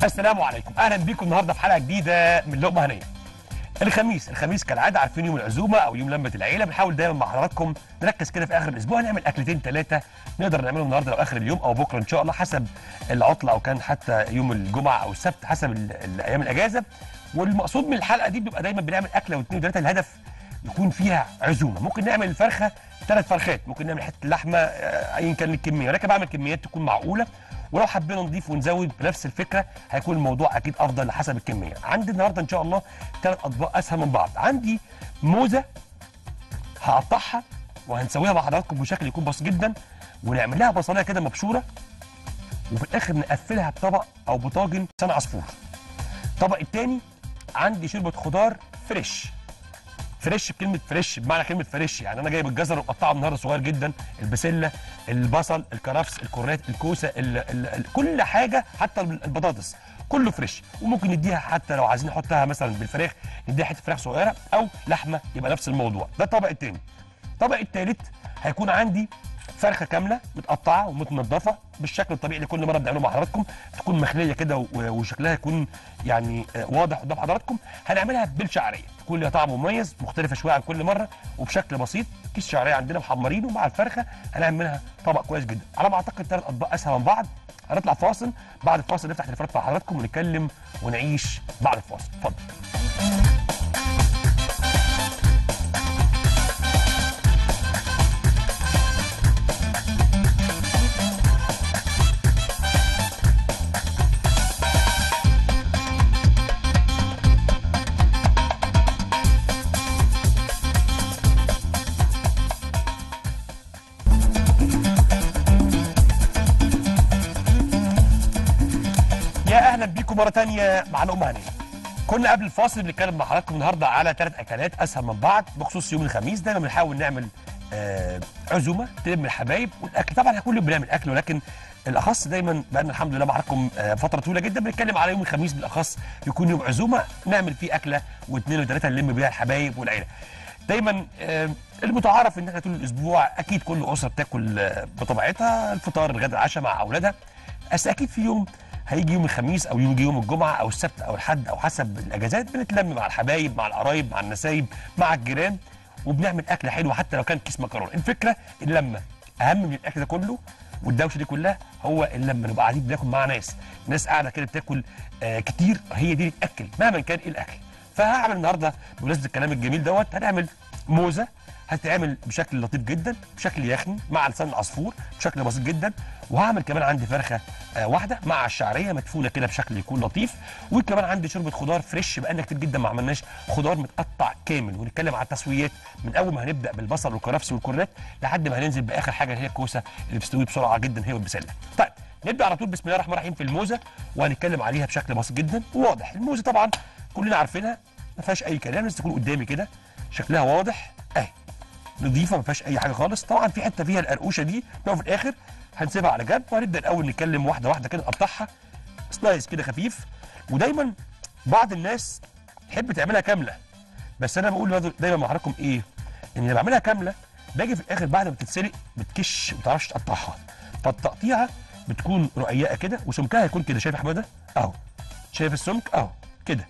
السلام عليكم اهلا بيكم النهارده في حلقه جديده من لقمه هنيه الخميس الخميس كالعاده عارفين يوم العزومه او يوم لمه العيله بنحاول دايما مع حضراتكم نركز كده في اخر الاسبوع نعمل اكلتين ثلاثه نقدر نعملهم النهارده لو اخر اليوم او بكره ان شاء الله حسب العطله او كان حتى يوم الجمعه او السبت حسب ال- الايام الاجازه والمقصود من الحلقه دي بيبقى دايما بنعمل اكله واثنين وثلاثه الهدف يكون فيها عزومه ممكن نعمل الفرخه ثلاث فرخات ممكن نعمل حته لحمه آه، ايا كان الكميه ولكن بعمل كميات تكون معقوله ولو حبينا نضيف ونزود بنفس الفكره هيكون الموضوع اكيد افضل حسب الكميه عندي النهارده ان شاء الله ثلاث اطباق اسهل من بعض عندي موزه هقطعها وهنسويها مع حضراتكم بشكل يكون بسيط جدا ونعمل لها بصلايه كده مبشوره وفي الاخر نقفلها بطبق او بطاجن سنة عصفور الطبق الثاني عندي شوربه خضار فريش فريش بكلمه فريش بمعنى كلمه فريش يعني انا جايب الجزر ومقطعه النهارده صغير جدا البسله البصل الكرفس الكورنات الكوسه ال ال ال كل حاجه حتى البطاطس كله فريش وممكن نديها حتى لو عايزين نحطها مثلا بالفراخ نديها حته فراخ صغيره او لحمه يبقى نفس الموضوع ده الطبق الثاني الطبق الثالث هيكون عندي فرخه كامله متقطعه ومتنضفه بالشكل الطبيعي اللي كل مره بنعمله مع حضراتكم تكون مخليه كده و- وشكلها يكون يعني آه، واضح قدام حضراتكم هنعملها بالشعريه تكون ليها طعم مميز مختلفه شويه عن كل مره وبشكل بسيط كيس شعريه عندنا محمرينه مع الفرخه هنعمل منها طبق كويس جدا على ما اعتقد ثلاث اطباق اسهل من بعض هنطلع فاصل بعد الفاصل نفتح تليفونات مع حضراتكم ونتكلم ونعيش بعد الفاصل اتفضل يا اهلا بيكم مره تانية مع لقمه هنيه كنا قبل الفاصل بنتكلم مع حضراتكم النهارده على ثلاث اكلات اسهل من بعض بخصوص يوم الخميس دايما بنحاول نعمل آه عزومه تلم الحبايب والاكل طبعا احنا كل يوم بنعمل اكل ولكن الاخص دايما بقالنا الحمد لله مع حضراتكم آه فتره طويله جدا بنتكلم على يوم الخميس بالاخص يكون يوم عزومه نعمل فيه اكله واثنين وثلاثه نلم بيها الحبايب والعيله دايما آه، المتعارف ان احنا طول الاسبوع اكيد كل اسره بتاكل آه، بطبيعتها الفطار الغداء العشاء مع اولادها بس اكيد في يوم هيجي يوم الخميس او يجي يوم الجمعه او السبت او الحد او حسب الاجازات بنتلم مع الحبايب مع القرايب مع النسايب مع الجيران وبنعمل اكله حلوه حتى لو كان كيس مكرونه الفكره اللمه اهم من الاكل ده كله والدوشه دي كلها هو اللمه نبقى قاعدين بناكل مع ناس ناس قاعده كده بتاكل آه كتير هي دي اللي تاكل مهما كان ايه الاكل فهعمل النهارده بمناسبه الكلام الجميل دوت هنعمل موزه هتتعمل بشكل لطيف جدا بشكل يخني مع لسان العصفور بشكل بسيط جدا وهعمل كمان عندي فرخه آه واحده مع الشعريه مدفونه كده بشكل يكون لطيف وكمان عندي شوربه خضار فريش بقالنا كتير جدا ما عملناش خضار متقطع كامل ونتكلم على التسويات من اول ما هنبدا بالبصل والكرفس والكورنات لحد ما هننزل باخر حاجه اللي هي الكوسه اللي بتستوي بسرعه جدا هي والبسله طيب نبدا على طول بسم الله الرحمن الرحيم في الموزه وهنتكلم عليها بشكل بسيط جدا وواضح الموزه طبعا كلنا عارفينها ما فيهاش اي كلام بس تكون قدامي كده شكلها واضح اهي نظيفه ما فيهاش اي حاجه خالص طبعا في حته فيها القرقوشه دي لو في الاخر هنسيبها على جنب وهنبدا الاول نتكلم واحده واحده كده نقطعها سلايس كده خفيف ودايما بعض الناس تحب تعملها كامله بس انا بقول برضه دايما مع حضراتكم ايه ان اللي بعملها كامله باجي في الاخر بعد ما تتسلق بتكش ما بتعرفش تقطعها فالتقطيعه بتكون رقيقه كده وسمكها هيكون كده شايف يا حماده اهو شايف السمك اهو كده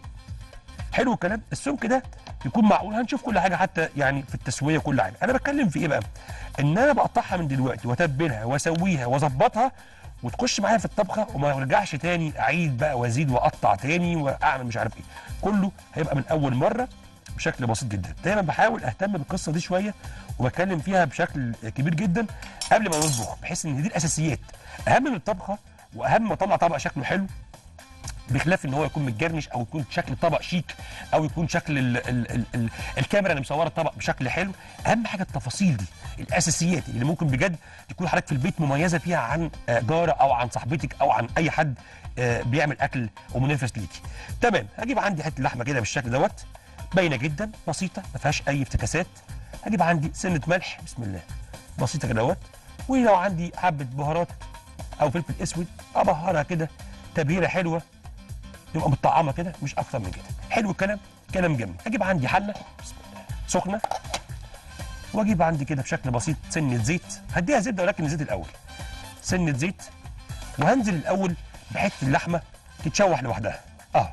حلو الكلام السمك ده يكون معقول هنشوف كل حاجه حتى يعني في التسويه كل حاجه انا بتكلم في ايه بقى ان انا بقطعها من دلوقتي واتبلها واسويها واظبطها وتخش معايا في الطبخه وما ارجعش تاني اعيد بقى وازيد واقطع تاني واعمل مش عارف ايه كله هيبقى من اول مره بشكل بسيط جدا دايما بحاول اهتم بالقصه دي شويه وبتكلم فيها بشكل كبير جدا قبل ما نطبخ بحيث ان دي الاساسيات اهم من الطبخه واهم ما اطلع طبق شكله حلو بخلاف ان هو يكون متجرنش او يكون شكل الطبق شيك او يكون شكل ال ال ال ال الكاميرا اللي مصوره الطبق بشكل حلو اهم حاجه التفاصيل دي الاساسيات اللي ممكن بجد تكون حضرتك في البيت مميزه فيها عن آه، جاره او عن صاحبتك او عن اي حد آه، بيعمل اكل ومنافس ليكي تمام هجيب عندي حته لحمه كده بالشكل دوت باينه جدا بسيطه ما فيهاش اي افتكاسات هجيب عندي سنه ملح بسم الله بسيطه كده دوت ولو عندي حبه بهارات او فلفل اسود ابهرها كده تبهيره حلوه تبقى متطعمه كده مش اكتر من كده حلو الكلام كلام جميل اجيب عندي حله بسم الله سخنه واجيب عندي كده بشكل بسيط سنه زيت هديها زبده ولكن الزيت الاول سنه زيت وهنزل الاول بحته اللحمه تتشوح لوحدها اه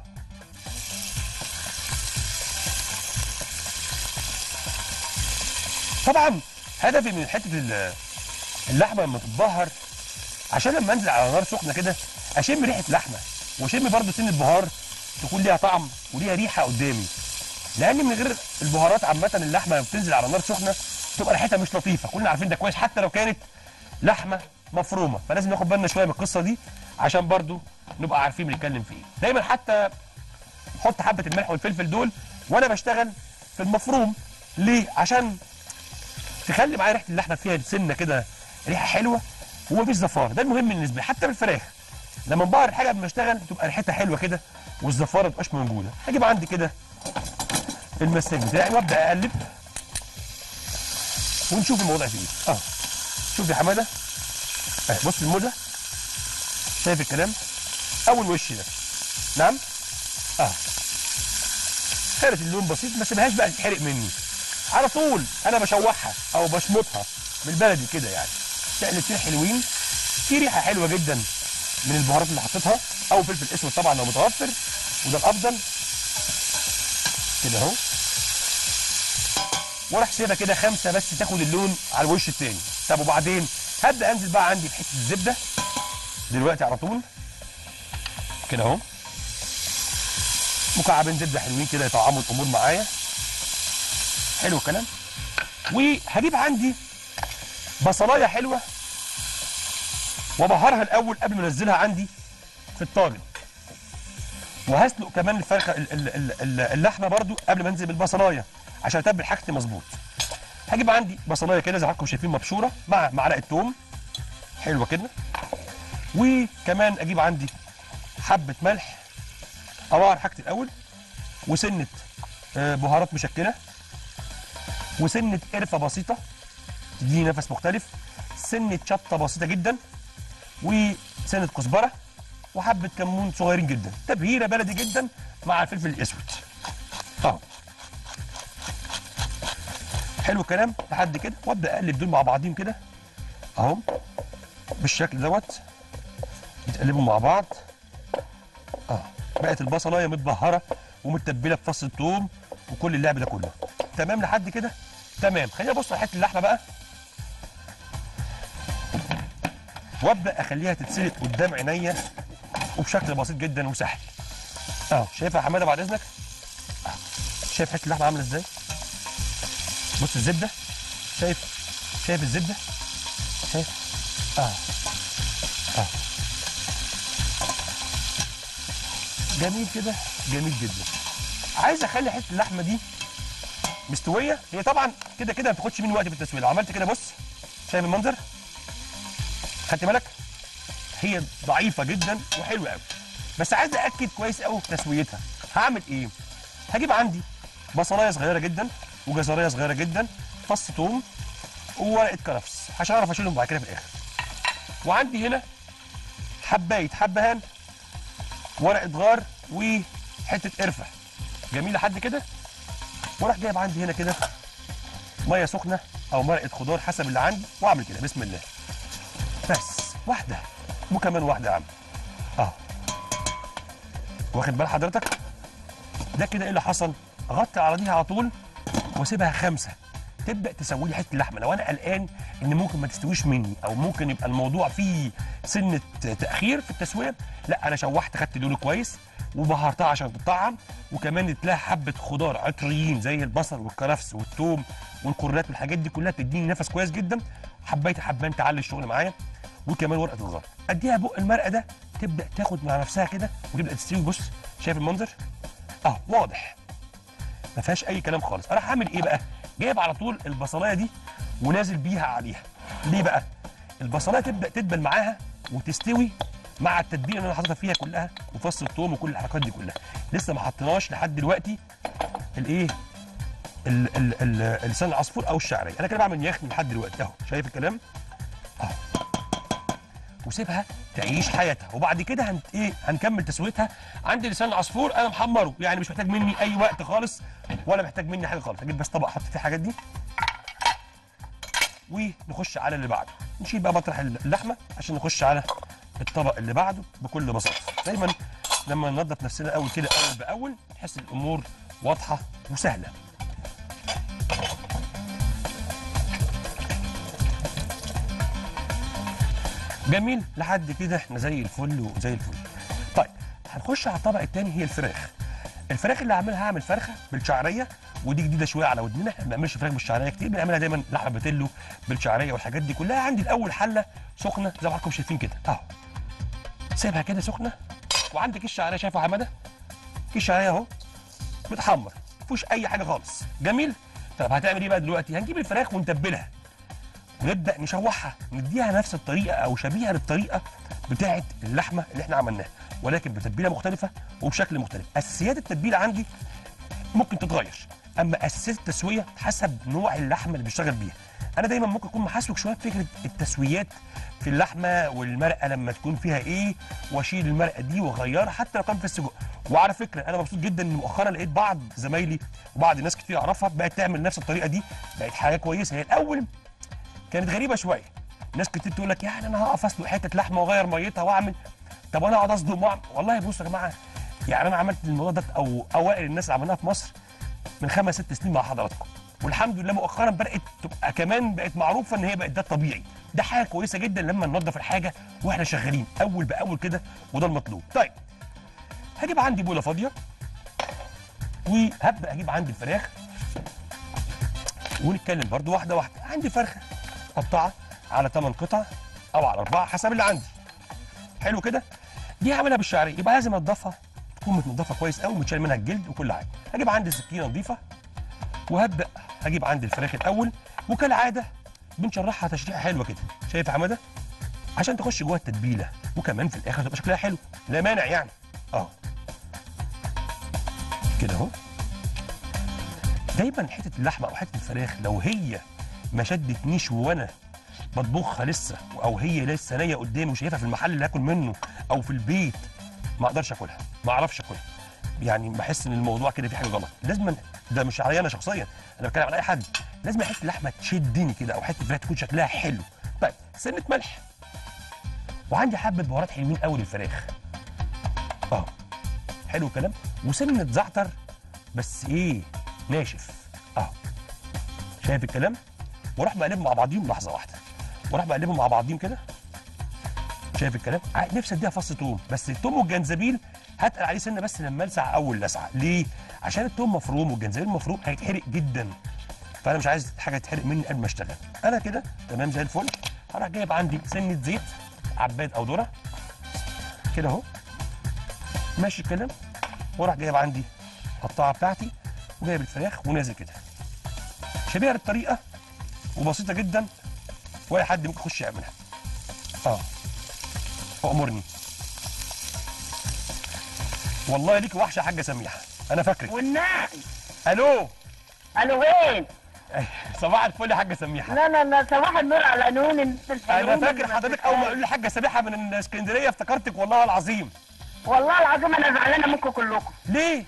طبعا هدفي من حته ال- اللحمه لما تتبهر عشان لما انزل على نار سخنه كده اشم ريحه لحمه واشم برضه سن البهار تكون ليها طعم وليها ريحه قدامي لان من غير البهارات عامه اللحمه لما بتنزل على نار سخنه تبقى ريحتها مش لطيفه كلنا عارفين ده كويس حتى لو كانت لحمه مفرومه فلازم ناخد بالنا شويه من القصه دي عشان برضو نبقى عارفين بنتكلم في ايه دايما حتى حط حبه الملح والفلفل دول وانا بشتغل في المفروم ليه عشان تخلي معايا ريحه اللحمه فيها سنه كده ريحه حلوه ومفيش زفاره ده المهم بالنسبه لي حتى في الفراخ لما نبهر الحاجه قبل ما اشتغل تبقى ريحتها حلوه كده والزفاره ما تبقاش موجوده هجيب عندي كده المساج بتاعي وابدا اقلب ونشوف الموضوع فيه ايه اه شوف يا حماده اه بص الموزه شايف الكلام اول وش ده نعم اه خيرت اللون بسيط ما سيبهاش بقى تتحرق مني على طول انا بشوحها او بشمطها بالبلدي كده يعني تقلبتين حلوين في ريحه حلوه جدا من البهارات اللي حطيتها او فلفل اسود طبعا لو متوفر وده الافضل كده اهو وراح سيبها كده خمسه بس تاخد اللون على الوش التاني طب وبعدين هبدا انزل بقى عندي بحته الزبده دلوقتي على طول كده اهو مكعبين زبده حلوين كده يطعموا الامور معايا حلو الكلام وهجيب عندي بصلايه حلوه وابهرها الاول قبل ما انزلها عندي في الطاجن وهسلق كمان الفرخه ال- ال- ال- ال- اللحمه برضو قبل ما انزل بالبصلايه عشان اتبل حاجتي مظبوط هجيب عندي بصلايه كده زي ما حضراتكم شايفين مبشوره مع معلقه توم حلوه كده وكمان اجيب عندي حبه ملح اوعر حاجتي الاول وسنه آه، بهارات مشكله وسنه قرفه بسيطه تديني نفس مختلف سنه شطه بسيطه جدا وسنه كزبره وحبه كمون صغيرين جدا تبهيره بلدي جدا مع الفلفل الاسود اه حلو الكلام لحد كده وابدا اقلب دول مع بعضيهم كده اهو بالشكل دوت يتقلبوا مع بعض اه بقت البصلايه متبهره ومتبله بفص الثوم وكل اللعب ده كله تمام لحد كده تمام خلينا نبص على حته اللحمه بقى وابدا اخليها تتسلق قدام عينيا وبشكل بسيط جدا وسهل اه شايفها يا حماده بعد اذنك آه. شايف حته اللحمه عامله ازاي بص الزبده شايف شايف الزبده شايف اه اه جميل كده جميل جدا عايز اخلي حته اللحمه دي مستويه هي طبعا كده كده ما بتاخدش مني وقت في التسويه لو عملت كده بص شايف المنظر خدت بالك هي ضعيفه جدا وحلوه قوي بس عايز ااكد كويس قوي في تسويتها هعمل ايه هجيب عندي بصلايه صغيره جدا وجزريه صغيره جدا فص ثوم وورقه كرفس عشان اعرف اشيلهم بعد كده في الاخر وعندي هنا حبايه حبهان ورقه غار وحته قرفه جميل لحد كده وراح جايب عندي هنا كده ميه سخنه او مرقه خضار حسب اللي عندي واعمل كده بسم الله بس واحده وكمان واحده يا عم اه واخد بال حضرتك ده كده ايه اللي حصل اغطي على دي على طول واسيبها خمسه تبدا تسوي لي حته اللحمه لو انا قلقان ان ممكن ما تستويش مني او ممكن يبقى الموضوع فيه سنه تاخير في التسويه لا انا شوحت خدت دول كويس وبهرتها عشان تطعم وكمان تلاقي حبه خضار عطريين زي البصل والكرفس والثوم والكرات والحاجات دي كلها تديني نفس كويس جدا حبيت حبان تعلي الشغل معايا وكمان ورقه الغار اديها بق المرقه ده تبدا تاخد مع نفسها كده وتبدا تستوي بص شايف المنظر اه واضح ما فيهاش اي كلام خالص انا هعمل ايه بقى جايب على طول البصلايه دي ونازل بيها عليها ليه بقى البصلايه تبدا تدبل معاها وتستوي مع التتبيله اللي انا حاططها فيها كلها وفص الثوم وكل الحركات دي كلها لسه ما حطيناش لحد دلوقتي الايه ال- ال- ال- لسان العصفور او الشعريه انا كده بعمل يخني لحد دلوقتي اهو شايف الكلام اهو وسيبها تعيش حياتها وبعد كده هن ايه هنكمل تسويتها عندي لسان العصفور انا محمره يعني مش محتاج مني اي وقت خالص ولا محتاج مني حاجه خالص هجيب بس طبق احط فيه الحاجات دي ونخش على اللي بعده نشيل بقى مطرح اللحمه عشان نخش على الطبق اللي بعده بكل بساطه دايما لما ننظف نفسنا اول كده اول باول نحس الامور واضحه وسهله جميل لحد كده احنا زي الفل وزي الفل طيب هنخش على الطبق الثاني هي الفراخ الفراخ اللي هعملها هعمل فرخه بالشعريه ودي جديده شويه على ودننا احنا ما بنعملش فراخ بالشعريه كتير بنعملها دايما لحمه بتلو بالشعريه والحاجات دي كلها عندي الاول حله سخنه زي ما حضراتكم شايفين كده اهو سيبها كده سخنه وعندك الشعريه شايفه يا حماده الشعريه اهو متحمر مفيهوش اي حاجه خالص جميل طب هتعمل ايه بقى دلوقتي هنجيب الفراخ ونتبلها ونبدا نشوحها نديها نفس الطريقه او شبيهه للطريقه بتاعه اللحمه اللي احنا عملناها ولكن بتتبيله مختلفه وبشكل مختلف اساسيات التتبيله عندي ممكن تتغير اما اساسيات التسويه حسب نوع اللحمه اللي بيشتغل بيها انا دايما ممكن اكون محاسبك شويه بفكره التسويات في اللحمه والمرقه لما تكون فيها ايه واشيل المرقه دي واغيرها حتى لو كان في السجق وعلى فكره انا مبسوط جدا ان مؤخرا لقيت بعض زمايلي وبعض الناس كتير اعرفها بقت تعمل نفس الطريقه دي بقت حاجه كويسه هي الاول كانت غريبه شويه ناس كتير تقول لك يعني انا هقف اسلق حته لحمه واغير ميتها واعمل طب انا اقعد اصدق واعمل والله بصوا يا جماعه يعني انا عملت الموضوع ده او اوائل الناس اللي عملناها في مصر من خمس ست سنين مع حضراتكم والحمد لله مؤخرا بدات تبقى كمان بقت معروفه ان هي بقت ده الطبيعي ده حاجه كويسه جدا لما ننظف الحاجه واحنا شغالين اول باول كده وده المطلوب طيب هجيب عندي بوله فاضيه وهبدا اجيب عندي الفراخ ونتكلم برضو واحده واحده عندي فرخه قطعه على 8 قطع او على اربعه حسب اللي عندي حلو كده دي هعملها بالشعريه يبقى لازم انضفها تكون متنضفه كويس قوي ومتشال منها الجلد وكل حاجه هجيب عندي سكينه نظيفه وهبدا هجيب عندي الفراخ الاول وكالعاده بنشرحها تشريحه حلوه كده شايف يا حماده عشان تخش جوه التتبيله وكمان في الاخر تبقى شكلها حلو لا مانع يعني اه كده اهو دايما حته اللحمه او حته الفراخ لو هي ما شدتنيش وانا بطبخها لسه او هي لسه نيه قدامي وشايفها في المحل اللي هاكل منه او في البيت ما اقدرش اكلها ما اعرفش اكلها يعني بحس ان الموضوع كده فيه حاجه غلط لازم ده مش عليا انا شخصيا انا بتكلم على اي حد لازم حته اللحمه تشدني كده او حته الفراخ تكون شكلها حلو طيب سنه ملح وعندي حبه بهارات حلوين قوي للفراخ اه حلو الكلام وسنه زعتر بس ايه ناشف اه شايف الكلام واروح بقلبهم مع بعضيهم لحظه واحده واروح بقلبهم مع بعضيهم كده شايف الكلام ع- نفسي اديها فص توم بس التوم والجنزبيل هتقل عليه سنه بس لما السع اول لسعه ليه عشان التوم مفروم والجنزبيل مفروم هيتحرق جدا فانا مش عايز حاجه تتحرق مني قبل ما اشتغل انا كده تمام زي الفل هروح جايب عندي سنه زيت عباد او ذره كده اهو ماشي الكلام واروح جايب عندي القطاعه بتاعتي وجايب الفراخ ونازل كده شبيهه للطريقه وبسيطه جدا واي حد ممكن يخش يعملها اه وامرني والله ليك وحشه يا حاجه سميحه انا فاكرك والنعم الو الو وين؟ صباح الفل يا حاجه سميحه لا لا لا صباح النور على نون الناس الحلوين انا فاكر اللي حضرتك اول ما قالوا لي حاجه سميحه من اسكندريه افتكرتك والله العظيم والله العظيم انا زعلانه منكم كلكم ليه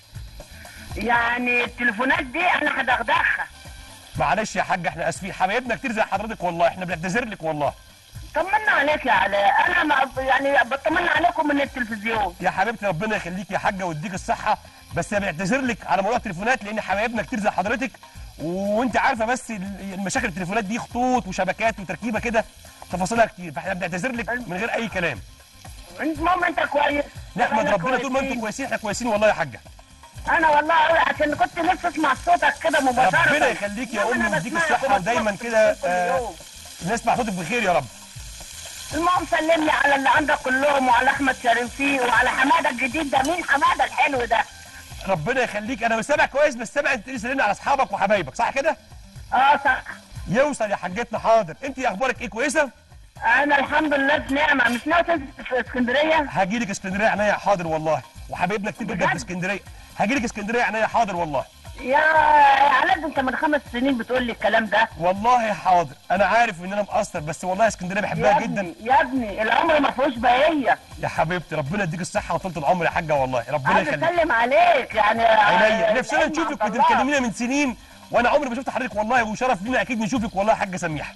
يعني التليفونات دي انا هدغدغها معلش يا حاج احنا اسفين حبايبنا كتير زي حضرتك والله احنا بنعتذر لك والله طمنا عليك يا علاء انا ما يعني بطمن عليكم من التلفزيون يا حبيبتي ربنا يخليك يا حاجه ويديك الصحه بس انا بنعتذر لك على موضوع التليفونات لان حبايبنا كتير زي حضرتك وانت عارفه بس ال- المشاكل التليفونات دي خطوط وشبكات وتركيبه كده تفاصيلها كتير فاحنا بنعتذر لك من غير اي كلام انت ماما انت كويس نحمد أنا ربنا طول ما انتم كويسين. كويسين احنا كويسين والله يا حاجه انا والله عشان كنت نفسي اسمع صوتك كده مباشره ربنا يخليك يا إنما امي أنا ويديك بسمعك الصحه وبسمعك ودايما في كده كل آه، يوم. نسمع صوتك بخير يا رب المهم سلم لي على اللي عندك كلهم وعلى احمد شريفي وعلى حماده الجديد ده مين حماده الحلو ده ربنا يخليك انا مش سامع كويس بس سامع انت تسالني على اصحابك وحبايبك صح كده اه صح يوصل يا حاجتنا حاضر انت اخبارك ايه كويسه انا الحمد لله في نعمه مش ناوي تنزل في اسكندريه هاجي لك اسكندريه عينيا حاضر والله وحبايبنا كتير جدا في بجد؟ اسكندريه هاجي لك اسكندريه عينيا حاضر والله يا علاء انت من خمس سنين بتقول لي الكلام ده والله حاضر انا عارف ان انا مقصر بس والله اسكندريه يا بحبها جدا ابني يا ابني العمر ما فيهوش بقيه يا حبيبتي ربنا يديك الصحه وطولة العمر يا حاجه والله ربنا عايز يخليك اسلم عليك يعني عينيا نفسنا العلم نشوفك عند كنت الله. بتكلمينا من سنين وانا عمري ما شفت حضرتك والله وشرف لينا اكيد نشوفك والله يا حاجه سميحه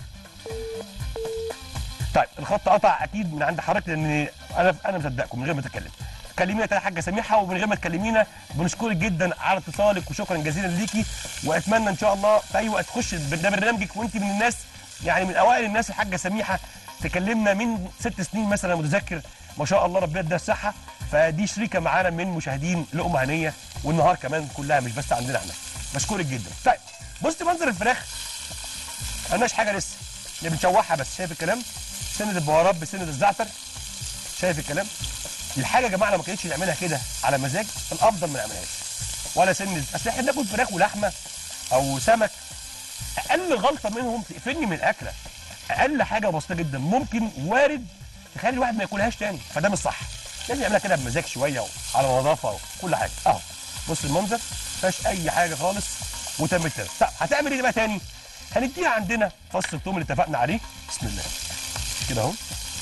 طيب الخط قطع اكيد من عند حضرتك لان انا انا مصدقكم من غير ما اتكلم كلمينا تاني يا حاجه سميحه ومن غير ما تكلمينا بنشكرك جدا على اتصالك وشكرا جزيلا ليكي واتمنى ان شاء الله في اي وقت تخش ده برنامجك وانت من الناس يعني من اوائل الناس الحاجه سميحه تكلمنا من ست سنين مثلا متذكر ما شاء الله ربنا يديها الصحه فدي شريكه معانا من مشاهدين لقمه هنيه والنهار كمان كلها مش بس عندنا احنا بشكرك جدا طيب بص منظر الفراخ مالناش حاجه لسه اللي بنشوحها بس شايف الكلام سنه البهارات بسنه الزعتر شايف الكلام الحاجه يا جماعه لو ما كانتش نعملها كده على مزاج الافضل ما نعملهاش ولا سن اصل احنا بناكل فراخ ولحمه او سمك اقل غلطه منهم تقفلني من الاكله اقل حاجه بسيطه جدا ممكن وارد تخلي الواحد ما ياكلهاش تاني فده مش صح لازم يعملها كده بمزاج شويه وعلى نظافه وكل حاجه اهو بص المنظر ما فيهاش اي حاجه خالص وتم التمام طب هتعمل ايه بقى تاني هنديها عندنا فص الثوم اللي اتفقنا عليه بسم الله كده اهو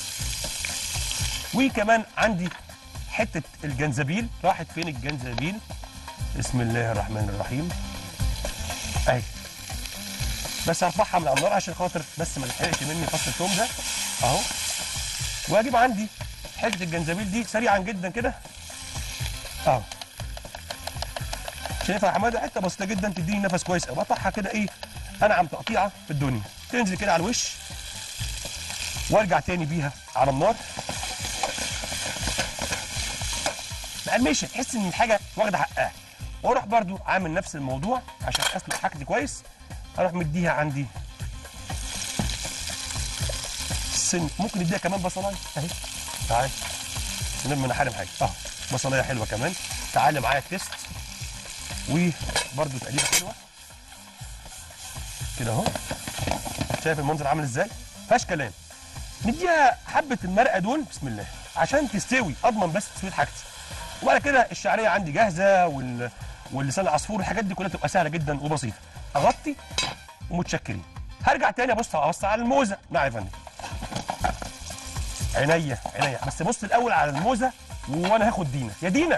وكمان عندي حته الجنزبيل راحت فين الجنزبيل بسم الله الرحمن الرحيم اهي بس هرفعها من على النار عشان خاطر بس ما يتحرقش مني فص الثوم ده اهو واجيب عندي حته الجنزبيل دي سريعا جدا كده اهو شايفها يا حماده حته بسيطه جدا تديني نفس كويس قوي بقطعها كده ايه انعم تقطيعه في الدنيا تنزل كده على الوش وارجع تاني بيها على النار مقرمشه تحس ان الحاجه واخده حقها واروح برضو عامل نفس الموضوع عشان اسلق حاجتي كويس اروح مديها عندي سن ممكن نديها كمان بصلايه اهي تعالى سنين من حارم حاجه اه بصلايه حلوه كمان تعالى معايا التيست وبرده تقليبه حلوه كده اهو شايف المنظر عامل ازاي فيهاش كلام نديها حبه المرقه دول بسم الله عشان تستوي اضمن بس تسويه حاجتي وبعد كده الشعريه عندي جاهزه وال... واللسان العصفور الحاجات دي كلها تبقى سهله جدا وبسيطه اغطي ومتشكرين هرجع تاني ابص ابص على الموزه نعم يا فندم عينيا عينيا بس بص الاول على الموزه وانا هاخد دينا يا دينا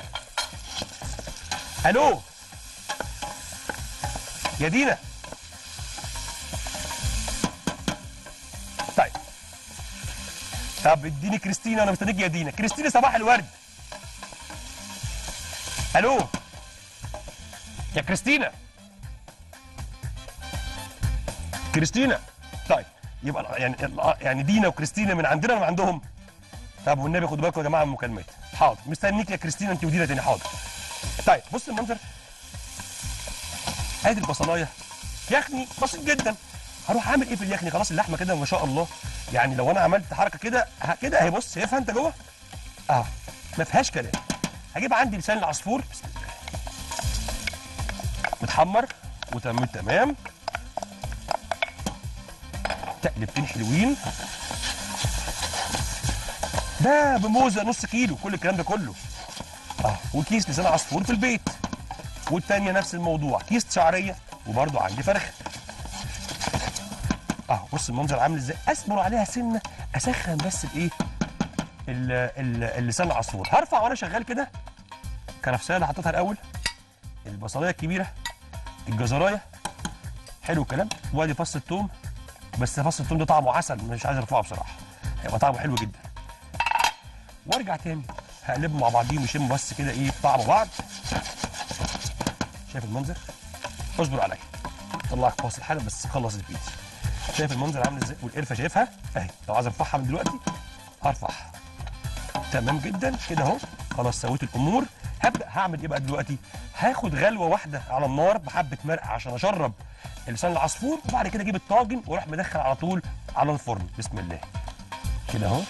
الو يا دينا طيب طب اديني كريستينا انا مستنيك يا دينا كريستينا صباح الورد الو يا كريستينا كريستينا طيب يبقى يعني يعني دينا وكريستينا من عندنا ولا من عندهم طب والنبي خدوا بالكم يا جماعه من المكالمات حاضر مستنيك يا كريستينا انت ودينا تاني حاضر طيب بص المنظر ادي البصلايه يخني بسيط جدا هروح اعمل ايه في اليخني خلاص اللحمه كده ما شاء الله يعني لو انا عملت حركه كده ه- كده اهي بص شايفها انت جوه اه ما فيهاش كلام هجيب عندي لسان العصفور بسم الله متحمر وتم تمام تقلبتين حلوين ده بموزه نص كيلو كل الكلام ده كله اه وكيس لسان عصفور في البيت والتانية نفس الموضوع كيس شعريه وبرضو عندي فرخه اه بص المنظر عامل ازاي اصبر عليها سنه اسخن بس الايه ال- ال- اللسان العصفور هرفع وانا شغال كده كنفسيه اللي حطيتها الاول البصلايه الكبيره الجزرايه حلو الكلام وادي فص الثوم بس فص الثوم ده طعمه عسل مش عايز ارفعه بصراحه هيبقى طعمه حلو جدا وارجع تاني هقلبهم مع بعضيهم يشموا بس كده ايه طعم بعض شايف المنظر اصبر عليا طلعك فاصل حالا بس خلص الفيديو شايف المنظر عامل ازاي والقرفه شايفها اهي لو عايز ارفعها من دلوقتي هرفعها تمام جدا كده اهو خلاص سويت الامور هبدا هعمل ايه بقى دلوقتي هاخد غلوه واحده على النار بحبه مرقه عشان اشرب لسان العصفور وبعد كده اجيب الطاجن واروح مدخل على طول على الفرن بسم الله كده اهو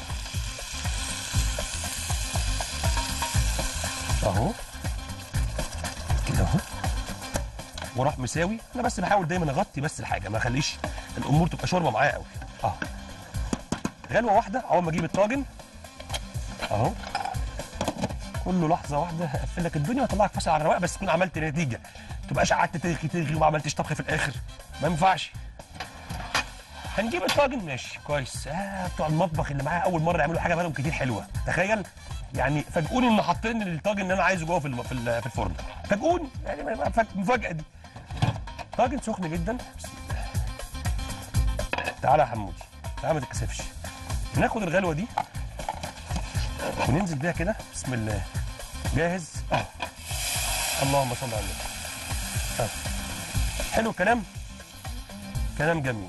اهو كده اهو واروح مساوي انا بس بحاول دايما اغطي بس الحاجه ما اخليش الامور تبقى شوربه معايا قوي اه غلوه واحده اول ما اجيب الطاجن اهو كله لحظه واحده هقفل لك الدنيا واطلعك فاصل على الرواق بس تكون عملت نتيجه ما تبقاش قعدت ترغي ترغي وما عملتش طبخ في الاخر ما ينفعش هنجيب الطاجن ماشي كويس آه بتوع المطبخ اللي معايا اول مره يعملوا حاجه بالهم كتير حلوه تخيل يعني فاجئوني ان حاطين الطاجن اللي انا عايزه جوه في الم- في ال- في الفرن فاجئوني يعني ما- ما- فاج- مفاجاه دي طاجن سخن جدا بسم الله. تعالى يا حمودي تعالى ما تتكسفش ناخد الغلوه دي وننزل بيها كده بسم الله جاهز اه اللهم صل على النبي آه. حلو الكلام كلام جميل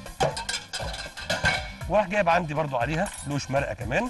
وراح جايب عندي برضو عليها لوش مرقه كمان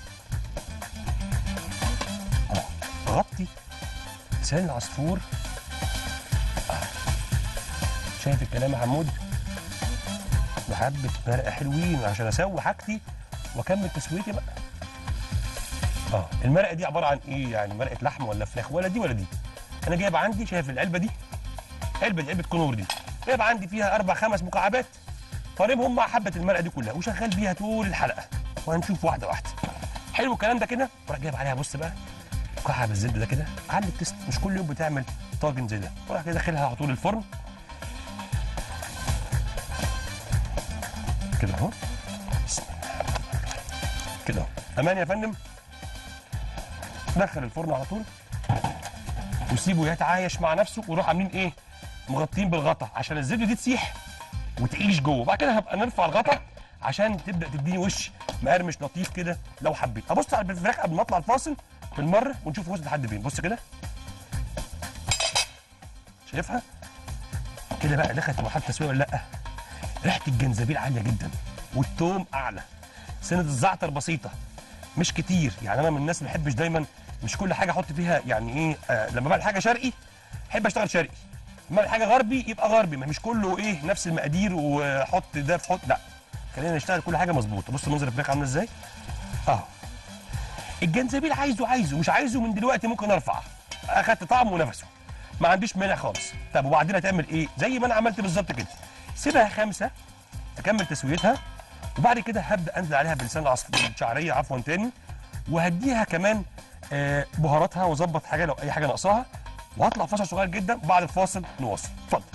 آه. غطي لسان العصفور آه. شايف الكلام يا حمود وحبه مرقه حلوين عشان اسوي حاجتي واكمل تسويتي بقى اه المرقه دي عباره عن ايه يعني مرقه لحم ولا فراخ ولا دي ولا دي انا جايب عندي شايف العلبه دي علبه دي علبه كنور دي جايب عندي فيها اربع خمس مكعبات طالبهم مع حبه المرقه دي كلها وشغال بيها طول الحلقه وهنشوف واحده واحده حلو الكلام ده كده وراح جايب عليها بص بقى مكعب الزبده ده كده على التست مش كل يوم بتعمل طاجن زي ده وراح كده داخلها على طول الفرن كده اهو بسم الله كده اهو امان يا فندم دخل الفرن على طول وسيبه يتعايش مع نفسه ويروح عاملين ايه مغطين بالغطا عشان الزبده دي تسيح وتعيش جوه بعد كده هبقى نرفع الغطا عشان تبدا تديني وش مقرمش لطيف كده لو حبيت ابص على الفراخ قبل ما اطلع الفاصل بالمره ونشوف وصلت لحد فين بص كده شايفها كده بقى دخلت مرحله التسويه ولا لا ريحه الجنزبيل عاليه جدا والثوم اعلى سنه الزعتر بسيطه مش كتير يعني انا من الناس اللي بحبش دايما مش كل حاجه احط فيها يعني ايه آه لما بعمل حاجه شرقي احب اشتغل شرقي لما بعمل حاجه غربي يبقى غربي ما مش كله ايه نفس المقادير وحط ده في حط لا خلينا نشتغل كل حاجه مظبوطه بص منظر الفراخ عامله ازاي اهو الجنزبيل عايزه عايزه مش عايزه من دلوقتي ممكن ارفع اخدت طعمه ونفسه ما عنديش مانع خالص طب وبعدين هتعمل ايه زي ما انا عملت بالظبط كده سيبها خمسه اكمل تسويتها وبعد كده هبدا انزل عليها بلسان العصفور الشعريه عفوا تاني وهديها كمان آه، بهاراتها واظبط حاجه لو اي حاجه ناقصاها وهطلع فاصل صغير جدا بعد الفاصل نواصل اتفضل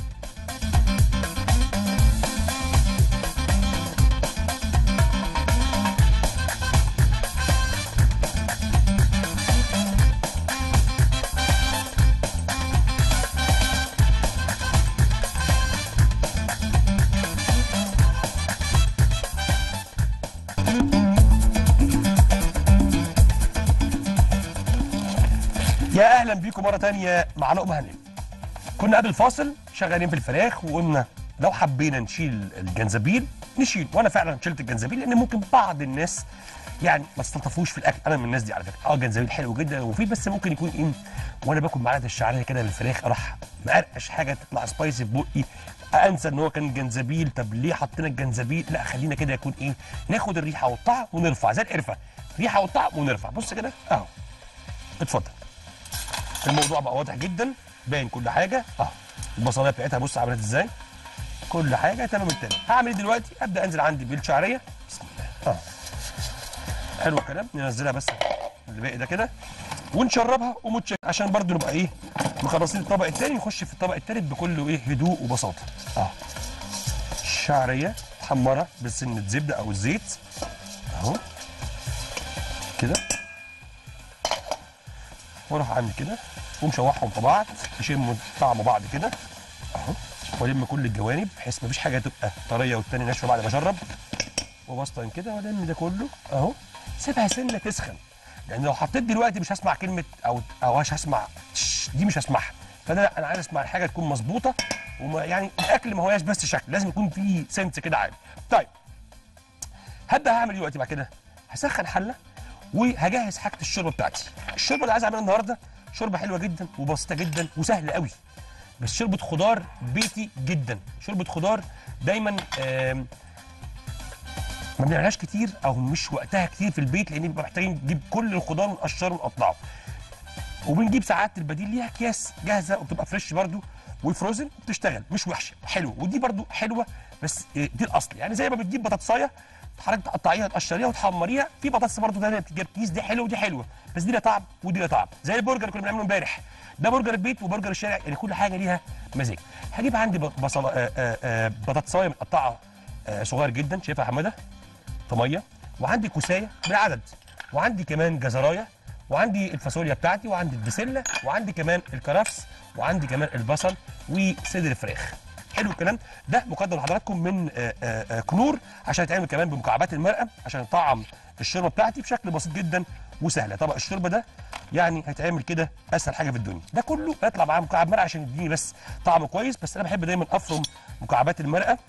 يا اهلا بيكم مره تانية مع لقمه هنيه كنا قبل الفاصل شغالين في الفراخ وقلنا لو حبينا نشيل الجنزبيل نشيل وانا فعلا شلت الجنزبيل لان ممكن بعض الناس يعني ما تستلطفوش في الاكل انا من الناس دي على فكره اه الجنزبيل حلو جدا ومفيد بس ممكن يكون ايه وانا باكل معلقه الشعريه كده بالفراخ اروح مقرقش حاجه تطلع سبايسي في بقي انسى ان هو كان جنزبيل طب ليه حطينا الجنزبيل لا خلينا كده يكون ايه ناخد الريحه والطعم ونرفع زي القرفه ريحه والطعم ونرفع بص كده اهو اتفضل الموضوع بقى واضح جدا باين كل حاجه اه البصلايه بتاعتها بص عملت ازاي كل حاجه تمام التمام هعمل ايه دلوقتي ابدا انزل عندي بالشعريه بسم الله اه حلو الكلام ننزلها بس اللي باقي ده كده ونشربها ومتشك عشان برضو نبقى ايه مخلصين الطبق الثاني نخش في الطبق الثالث بكل ايه هدوء وبساطه اه الشعريه محمره بسنه زبده او الزيت اهو كده واروح عامل كده ومشوحهم في بعض يشموا طعم بعض كده اهو والم كل الجوانب بحيث مفيش حاجه تبقى طريه والتاني ناشفه بعد ما اشرب وبسطن كده والم ده كله اهو سيبها سنه تسخن لان لو حطيت دلوقتي مش هسمع كلمه او او مش هسمع تش، دي مش هسمعها فانا لا انا عايز اسمع الحاجه تكون مظبوطه وما يعني الاكل ما هواش بس شكل لازم يكون فيه سنس كده عالي طيب هبدا هعمل ايه دلوقتي بعد كده هسخن حله وهجهز حاجه الشوربه بتاعتي الشوربه اللي عايز اعملها النهارده شوربه حلوه جدا وبسيطه جدا وسهله قوي بس شوربه خضار بيتي جدا شوربه خضار دايما آم، ما بنعملهاش كتير او مش وقتها كتير في البيت لان بنبقى محتاجين نجيب كل الخضار ونقشره ونقطعه وبنجيب ساعات البديل ليها اكياس جاهزه وبتبقى فريش برده وفروزن بتشتغل مش وحشه حلوه ودي برده حلوه بس إيه، دي الاصل يعني زي ما بتجيب بطاطسايه حضرتك تقطعيها تقشريها وتحمريها في بطاطس برده تانيه بتجيب كيس دي حلوه ودي حلوه بس دي لها طعم ودي لها طعم زي البرجر اللي كنا بنعمله امبارح ده برجر البيت وبرجر الشارع يعني كل حاجه ليها مزاج هجيب عندي بصله آه، آه، آه، بطاطسايه متقطعه آه، صغير جدا شايفها يا حماده طميه وعندي كوسايه بالعدد وعندي كمان جزرايه وعندي الفاصوليا بتاعتي وعندي البسله وعندي كمان الكرفس وعندي كمان البصل وصدر الفراخ حلو الكلام ده مقدم لحضراتكم من آه، آه، آه، كنور عشان يتعمل كمان بمكعبات المرقه عشان يطعم الشوربه بتاعتي بشكل بسيط جدا وسهله طبق الشوربه ده يعني هيتعمل كده اسهل حاجه في الدنيا ده كله هيطلع معاه مكعب مرقه عشان يديني بس طعم كويس بس انا بحب دايما افرم مكعبات المرقه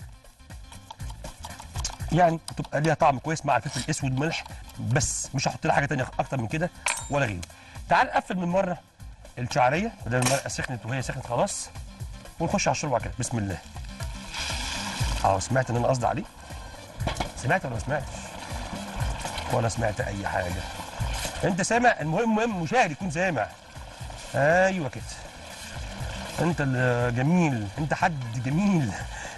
يعني تبقى ليها طعم كويس مع الفلفل الاسود ملح بس مش هحط لها حاجه تانية اكتر من كده ولا غيره تعال نقفل من مره الشعريه بدل المرقه سخنت وهي سخنت خلاص ونخش على الشوربه كده بسم الله اه سمعت ان انا قصدي عليه سمعت ولا ما سمعتش ولا سمعت اي حاجه انت سامع المهم المهم المشاهد يكون سامع ايوه كده انت الجميل انت حد جميل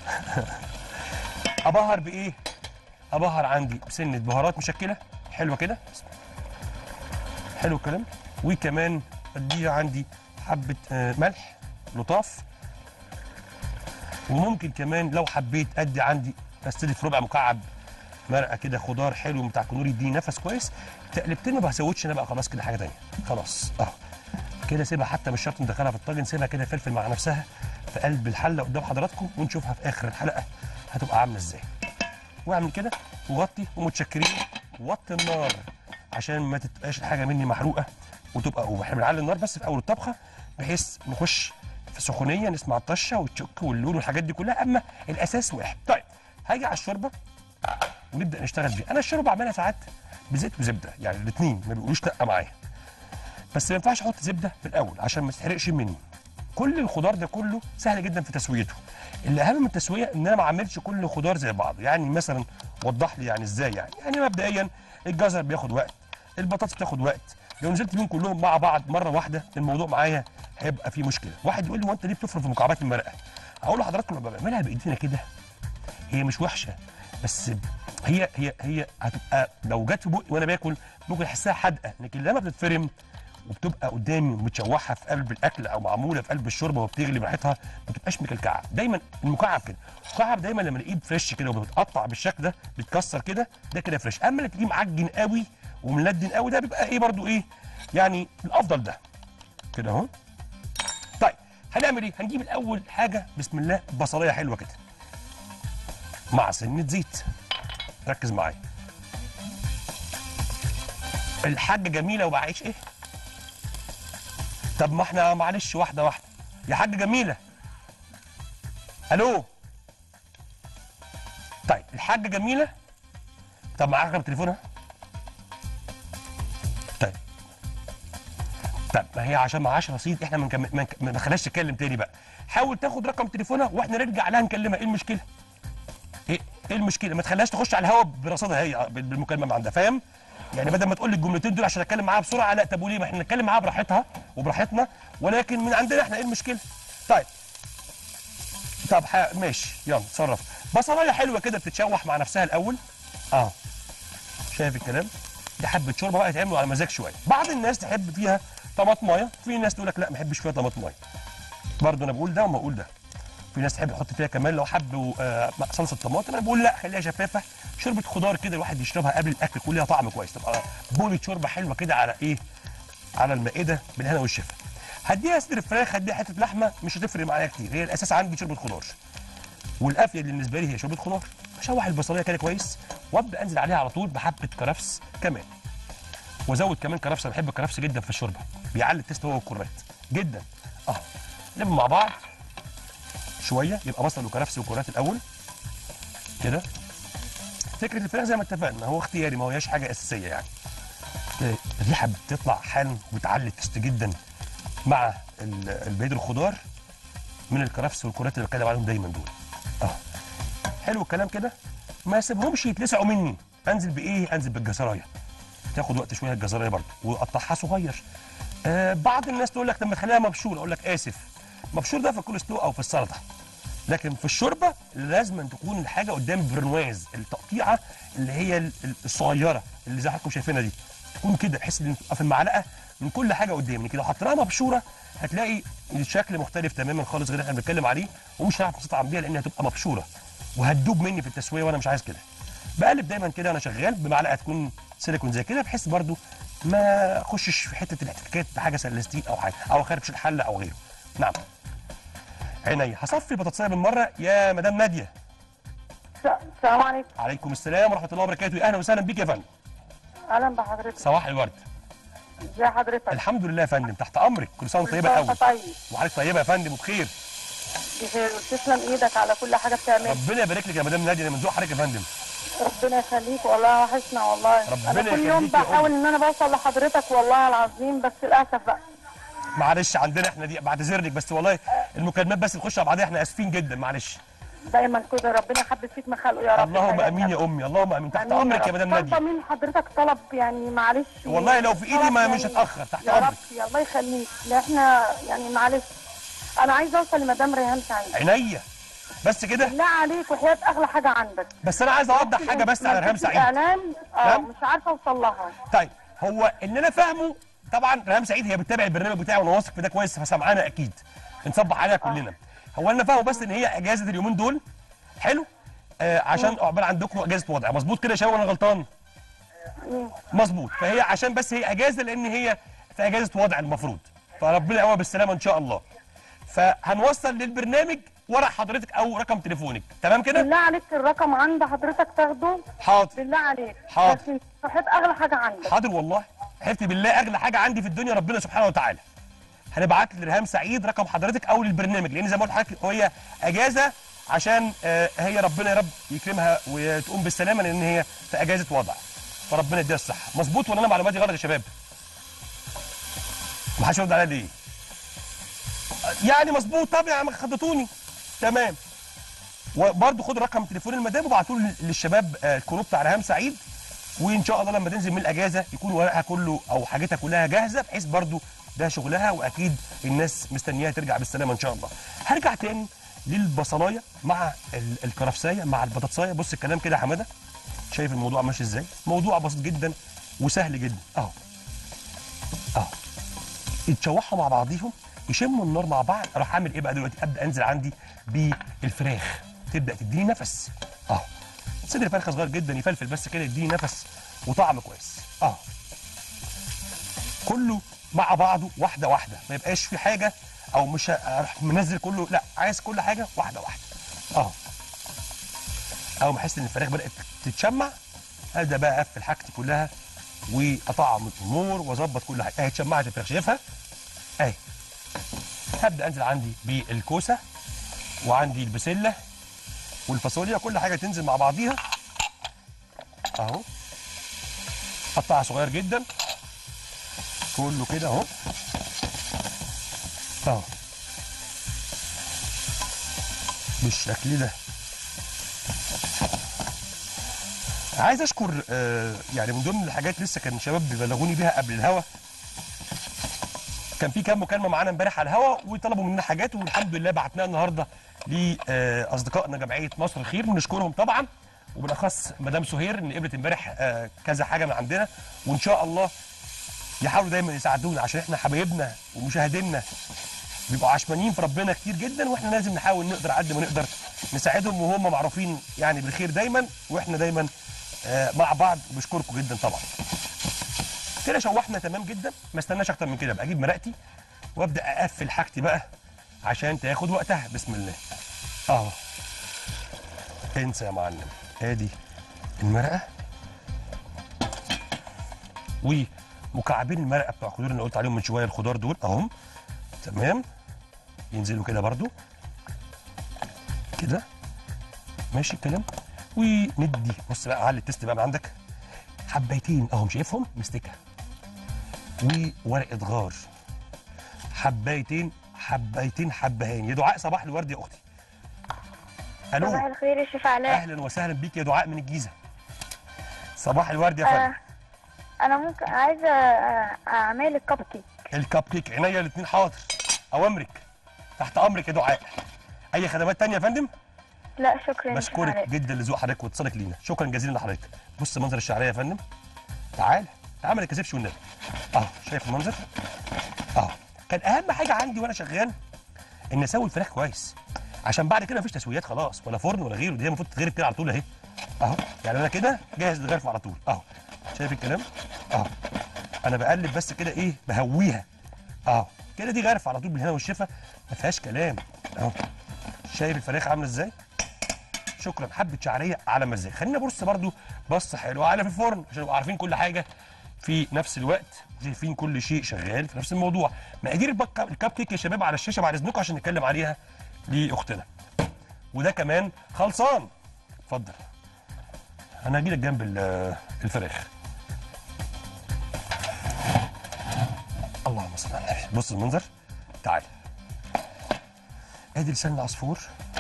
ابهر بايه ابهر عندي بسنه بهارات مشكله حلوه كده حلو الكلام وكمان اديها عندي حبه آه، ملح لطاف وممكن كمان لو حبيت ادي عندي استلف ربع مكعب مرقه كده خضار حلو بتاع كنور يديني نفس كويس تقلبتين ما بزودش انا بقى خلاص كده حاجه تانية خلاص اهو كده سيبها حتى مش شرط ندخلها في الطاجن سيبها كده فلفل مع نفسها في قلب الحله قدام حضراتكم ونشوفها في اخر الحلقه هتبقى عامله ازاي واعمل كده وغطي ومتشكرين وطي النار عشان ما تبقاش الحاجه مني محروقه وتبقى واحنا بنعلي النار بس في اول الطبخه بحيث نخش في سخونيه نسمع الطشه والتشك واللون والحاجات دي كلها اما الاساس واحد طيب هاجي على الشوربه ونبدا نشتغل بيها انا الشوربه بعملها ساعات بزيت وزبده يعني الاثنين ما بيقولوش لا معايا بس ما ينفعش احط زبده في الاول عشان ما تتحرقش مني كل الخضار ده كله سهل جدا في تسويته اللي اهم من التسويه ان انا ما اعملش كل خضار زي بعض يعني مثلا وضح لي يعني ازاي يعني يعني مبدئيا الجزر بياخد وقت البطاطس بتاخد وقت لو نزلت بيهم كلهم مع بعض مره واحده الموضوع معايا هيبقى فيه مشكله واحد يقول لي هو انت ليه بتفرم في مكعبات المرقه اقول لحضراتكم لما بعملها بايدينا كده هي مش وحشه بس هي هي هي هتبقى لو جت في بقي وانا باكل ممكن احسها حادقه لكن لما بتتفرم وبتبقى قدامي ومتشوحه في قلب الاكل او معموله في قلب الشوربه وبتغلي براحتها ما بتبقاش مكلكعه دايما المكعب كده المكعب دايما لما الاقيه فريش كده وبتقطع بالشكل ده بيتكسر كده ده كده فريش اما اللي تلاقيه معجن قوي وملدن قوي ده بيبقى ايه برضو ايه يعني الافضل ده كده اهو طيب هنعمل ايه هنجيب الاول حاجه بسم الله بصلايه حلوه كده مع سنه زيت ركز معايا الحاجه جميله وبعيش ايه طب ما احنا معلش واحده واحده يا حاجه جميله الو طيب الحاجه جميله طب معاك رقم تليفونها طيب طب ما هي عشان معاش رصيد احنا ما نكمل- ما نك- ما نخليهاش تتكلم تاني بقى حاول تاخد رقم تليفونها واحنا نرجع لها نكلمها ايه المشكله ايه ايه المشكله ما تخليهاش تخش على الهواء برصيدها هي بالمكالمه ما عندها فاهم يعني بدل ما تقول لي الجملتين دول عشان اتكلم معاها بسرعه لا طب وليه ما احنا نتكلم معاها براحتها وبراحتنا ولكن من عندنا احنا ايه المشكله طيب طب ح... ماشي يلا اتصرف بصلايه حلوه كده بتتشوح مع نفسها الاول اه شايف الكلام دي حبه شوربه بقى يتعملوا على مزاج شويه بعض الناس تحب فيها طماطمايه في ناس تقول لك لا ما بحبش فيها طماطمايه برضه انا بقول ده وما اقول ده في ناس تحب يحط فيها كمان لو حبوا آه، صلصه طماطم انا بقول لا خليها شفافه شوربه خضار كده الواحد يشربها قبل الاكل يكون ليها طعم كويس تبقى بولة شوربه حلوه كده على ايه على المائده بالهنا والشفا هديها صدر فراخ هديها حته لحمه مش هتفرق معايا كتير هي الاساس عندي شوربه خضار والافيد بالنسبه لي هي شوربه خضار بشوح البصليه كده كويس وابدا انزل عليها على طول بحبه كرفس كمان وازود كمان كرفس انا بحب الكرفس جدا في الشوربه بيعلي التست هو والكرات جدا اه نلم مع بعض شويه يبقى بصل وكرفس وكرات الاول كده فكره الفراخ زي ما اتفقنا هو اختياري ما هوش حاجه اساسيه يعني كده الريحه بتطلع حالا وبتعلي التست جدا مع ال- البيض الخضار من الكرفس والكرات اللي بتكلم عليهم دايما دول اه حلو الكلام كده ما اسيبهمش يتلسعوا مني انزل بايه انزل بالجزرايه تاخد وقت شويه الجزرايه برضه واقطعها صغير آه بعض الناس تقول لك لما تخليها مبشور اقول لك اسف مبشور ده في الكول سلو او في السلطه لكن في الشوربه لازم أن تكون الحاجه قدام برنواز التقطيعه اللي هي ال- ال- الصغيره اللي زي حضراتكم شايفينها دي تكون كده بحيث ان تبقى في المعلقه من كل حاجه قدامي كده لو حطيناها مبشوره هتلاقي الشكل مختلف تماما خالص غير اللي احنا بنتكلم عليه ومش هنعرف نستطعم بيها لانها هتبقى مبشوره وهتدوب مني في التسويه وانا مش عايز كده بقلب دايما كده وانا شغال بمعلقه تكون سيليكون زي كده بحيث برضو ما اخشش في حته الاحتكاكات بحاجه سلستين او حاجه او اخربش الحله او غيره نعم عينيا هصفي البطاطسيه بالمره يا مدام ناديه السلام عليكم عليكم السلام ورحمه الله وبركاته يا اهلا وسهلا بيك يا فندم اهلا بحضرتك صباح الورد ازي حضرتك الحمد لله يا فندم تحت امرك كل سنه وانت طيبه قوي طيب وحضرتك طيبه يا فندم وبخير بخير تسلم ايدك على كل حاجه بتعملها ربنا يبارك لك يا مدام ناديه انا من ذوق حضرتك يا فندم ربنا يخليك والله وحشنا والله ربنا انا كل يوم يخليك يا بحاول ان انا بوصل لحضرتك والله العظيم بس للاسف بقى معلش عندنا احنا دي بعتذر لك بس والله المكالمات بس بتخش على بعضيها احنا اسفين جدا معلش دايما كده ربنا يحبب فيك ما خلقه يا رب اللهم يا امين يا امي اللهم امين تحت آمين امرك يا رب. مدام طالبه ناديه من حضرتك طلب يعني معلش والله لو في ايدي طلب ما يعني مش هتاخر تحت يا رب امرك يا الله يخليك لا احنا يعني معلش انا عايزه اوصل لمدام ريهام سعيد عينيا بس كده بالله عليك وحياه اغلى حاجه عندك بس انا عايز اوضح حاجه بس على ريهام سعيد اعلان اه نعم. مش عارفه اوصل لها طيب هو اللي انا فاهمه طبعا ريهام سعيد هي بتتابع البرنامج بتاعي وانا واثق في ده كويس فسامعانا اكيد بنصبح عليها كلنا هو اللي انا فاهمه بس ان هي اجازه اليومين دول حلو آه عشان عقبال عندكم اجازه وضع مظبوط كده يا شباب ولا أنا غلطان مظبوط فهي عشان بس هي اجازه لان هي في اجازه وضع المفروض فربنا يقومها بالسلامه ان شاء الله فهنوصل للبرنامج ورق حضرتك او رقم تليفونك تمام كده بالله عليك الرقم عند حضرتك تاخده حاضر بالله عليك حاضر. بس وحياه اغلى حاجه عندك حاضر والله حلفت بالله اغلى حاجه عندي في الدنيا ربنا سبحانه وتعالى هنبعت لريهام سعيد رقم حضرتك او للبرنامج لان زي ما قلت لحضرتك هي اجازه عشان آه، هي ربنا يا رب يكرمها وتقوم بالسلامه لان هي في اجازه وضع فربنا يديها الصحه مظبوط ولا انا معلوماتي غلط يا شباب ما حدش يرد عليا ليه يعني مظبوط طب يا عم خدتوني تمام وبرضه خد رقم تليفون المدام وابعتوا لي للشباب آه، الكروب بتاع ريهام سعيد وان شاء الله لما تنزل من الاجازه يكون ورقها كله او حاجتها كلها جاهزه بحيث برضو ده شغلها واكيد الناس مستنياها ترجع بالسلامه ان شاء الله. هرجع تاني للبصلايه مع ال- الكرفسايه مع البطاطسايه بص الكلام كده يا حماده شايف الموضوع ماشي ازاي؟ موضوع بسيط جدا وسهل جدا اهو اهو يتشوحوا مع بعضيهم يشموا النار مع بعض اروح اعمل ايه بقى دلوقتي؟ ابدا انزل عندي بالفراخ تبدا تديني نفس اهو صدر فرخه صغير جدا يفلفل بس كده يديني نفس وطعم كويس اه كله مع بعضه واحده واحده ما يبقاش في حاجه او مش هروح منزل كله لا عايز كل حاجه واحده واحده اه اول ما احس ان الفراخ بدات تتشمع ابدا بقى اقفل حاجتي كلها واطعم الامور واظبط كل حاجه اهي اتشمعت الفراخ شايفها اهي هبدا انزل عندي بالكوسه وعندي البسله والفاصوليا كل حاجه تنزل مع بعضيها اهو قطعها صغير جدا كله كده اهو اهو بالشكل ده عايز اشكر آه يعني من ضمن الحاجات لسه كان شباب بيبلغوني بيها قبل الهوا كان في كام مكالمه معانا امبارح على الهوا وطلبوا مننا حاجات والحمد لله بعتناها النهارده لاصدقائنا جمعيه مصر الخير بنشكرهم طبعا وبالاخص مدام سهير ان قبلت امبارح آه، كذا حاجه من عندنا وان شاء الله يحاولوا دايما يساعدونا عشان احنا حبايبنا ومشاهدينا بيبقوا عشمانين في ربنا كتير جدا واحنا لازم نحاول نقدر قد ما نقدر نساعدهم وهم معروفين يعني بالخير دايما واحنا دايما آه، مع بعض وبشكركم جدا طبعا كده شوحنا تمام جدا ما استناش اكتر من كده بقى اجيب مرقتي وابدا اقفل حاجتي بقى عشان تاخد وقتها بسم الله اهو انسى يا معلم ادي المرقه ومكعبين المرقه بتوع الخضار اللي قلت عليهم من شويه الخضار دول اهم تمام ينزلوا كده برضو كده ماشي الكلام وندي بص بقى علي التست بقى من عندك حبايتين اهم شايفهم مستكه وورقه غار حبايتين حبايتين حبهان يا دعاء صباح الورد يا اختي الو صباح الخير يا شيف علاء اهلا وسهلا بيك يا دعاء من الجيزه صباح الورد يا فندم آه انا ممكن عايزه آه، اعمل الكب كيك الكب كيك عينيا الاثنين حاضر اوامرك تحت امرك يا دعاء اي خدمات تانية يا فندم لا شكرا يا شيف بشكرك علاء جدا لذوق حضرتك واتصالك لينا شكرا جزيلا لحضرتك بص منظر الشعريه يا فندم تعال تعال ما تكسفش والنبي اهو شايف المنظر اهو كان اهم حاجه عندي وانا شغال ان اسوي الفراخ كويس عشان بعد كده مفيش تسويات خلاص ولا فرن ولا غيره دي المفروض تتغرف كده على طول اهي اهو يعني انا كده جاهز للغرف على طول اهو شايف الكلام اهو انا بقلب بس كده ايه بهويها اهو كده دي غرف على طول بالهنا والشفا ما فيهاش كلام اهو شايف الفراخ عامله ازاي شكرا حبه شعريه على مزاج خلينا نبص برضو بصه حلوه على في الفرن عشان نبقى عارفين كل حاجه في نفس الوقت شايفين كل شيء شغال في نفس الموضوع مقادير البك- الكب كيك يا شباب على الشاشه بعد اذنكم عشان نتكلم عليها لاختنا وده كمان خلصان اتفضل انا هجي لك جنب ال- الفراخ اللهم صل على النبي بص المنظر تعال ادي لسان العصفور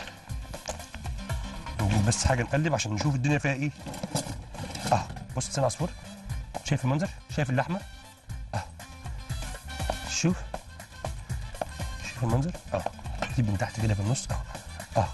نجيب بس حاجه نقلب عشان نشوف الدنيا فيها ايه اه بص لسان العصفور شايف المنظر شايف اللحمه اه شوف شوف المنظر اه جيب من تحت كده في النص اه اه